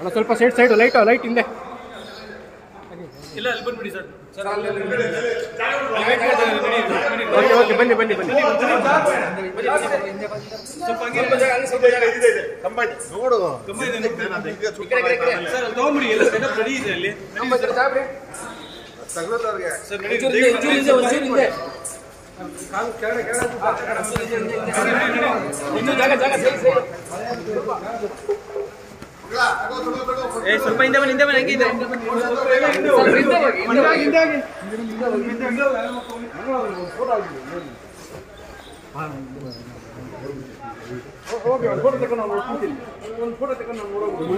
ಅಣ್ಣ ಸ್ವಲ್ಪ side side light light ಹಿಂದೆ ಇಲ್ಲ ಅಲ್ಲಿ ಬಂದ್ಬಿಡಿ ಸರ್ ಸರ್ ಓಕೆ ಓಕೆ ಬನ್ನಿ ಬನ್ನಿ ಬನ್ನಿ ನೋಡು ಸರ್ ಅಲ್ಲಿ ತಗೊಂಬಿಡಿ ಎಲ್ಲ ಸೆಟಪ್ ರೆಡಿ ಇದೆ ಅಲ್ಲಿ ತಗೊಳ್ಳೋದವ್ರಿಗೆ ಸರ್ ನಡಿ ಇನ್ನು ಜಾಗ ಜಾಗ ಸರಿ ಸರಿ ಏ ಸ್ವಲ್ಪ ಹಿಂದೆ ಬನ್ನಿ ಹಿಂದೆ ಬನ್ನಿ ಹಂಗೆ ಇದೆ ಸ್ವಲ್ಪ ಹಿಂದೆ ಹೋಗಿ, ಹಿಂದೆ ಹೋಗಿ. ಹೋಗಿ ಒಂದು ಫೋಟೋ ತಗೊಂಡು ನಾವು ಕೂತಿಲ್ಲಿ. ಒಂದು ಫೋಟೋ ತಗೊಂಡು ನಾವು ನೋಡೋದು.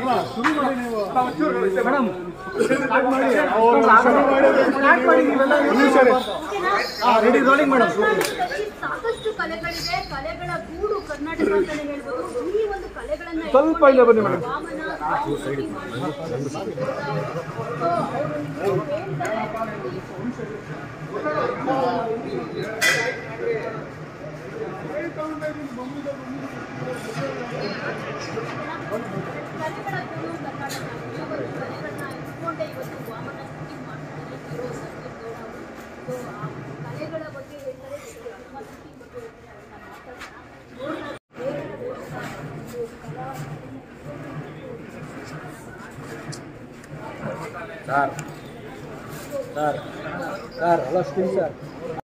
ಮೇಡಮ್ ಸ್ಟಾರ್ಟ್ ಮಾಡಿ ಸ್ಟಾರ್ಟ್ ಮಾಡಿ ನೀವೆಲ್ಲ ರೆಡಿ ರೋಲಿಂಗ್ ಮೇಡಮ್ ಸಾಕಷ್ಟು ಕಲೆಗಳಿವೆ ಕಲೆಗಳ ಗೂಡು ಕರ್ನಾಟಕ ಅಂತಾನೆ ಹೇಳ್ಬೋದು ಈ ಒಂದು ಕಲೆಗಳನ್ನ ಸ್ವಲ್ಪ ಇಲ್ಲೇ ಬನ್ನಿ ಮೇಡಮ್. ವಾಮನ ಸಾಂಸ್ಕೃತಿಕ ಸೊ ಅವರು ಹೇಳ್ತಾರೆ ಕಲೆಗಳ ಗೂಡು ಕರ್ನಾಟಕ ಈ ಒಂದು ಕಲೆಗಳನ್ನ ಇಟ್ಕೊಂಡೇ ಇವತ್ತು ವಾಮನ ಶೂಟಿಂಗ್ ಮಾಡ್ತಾರೆ ಹೀರೋ ಸಂಜೀವ್ ಗೌಡ ಅವರು ಸೊ ಆ ಕಲೆಗಳ ಬಗ್ಗೆ ಹೇಳ್ತಾರೆ ಜೊತೆಗೆ ಸಿನಿಮಾ ಶೂಟಿಂಗ್ ಬಗ್ಗೆ ಹೇಳ್ತಾರೆ ಅದನ್ನ ಮಾತಾಡೋಣ ಬೇರೆ ಒಂದು ಕಲಾ sir sir sir hello still sir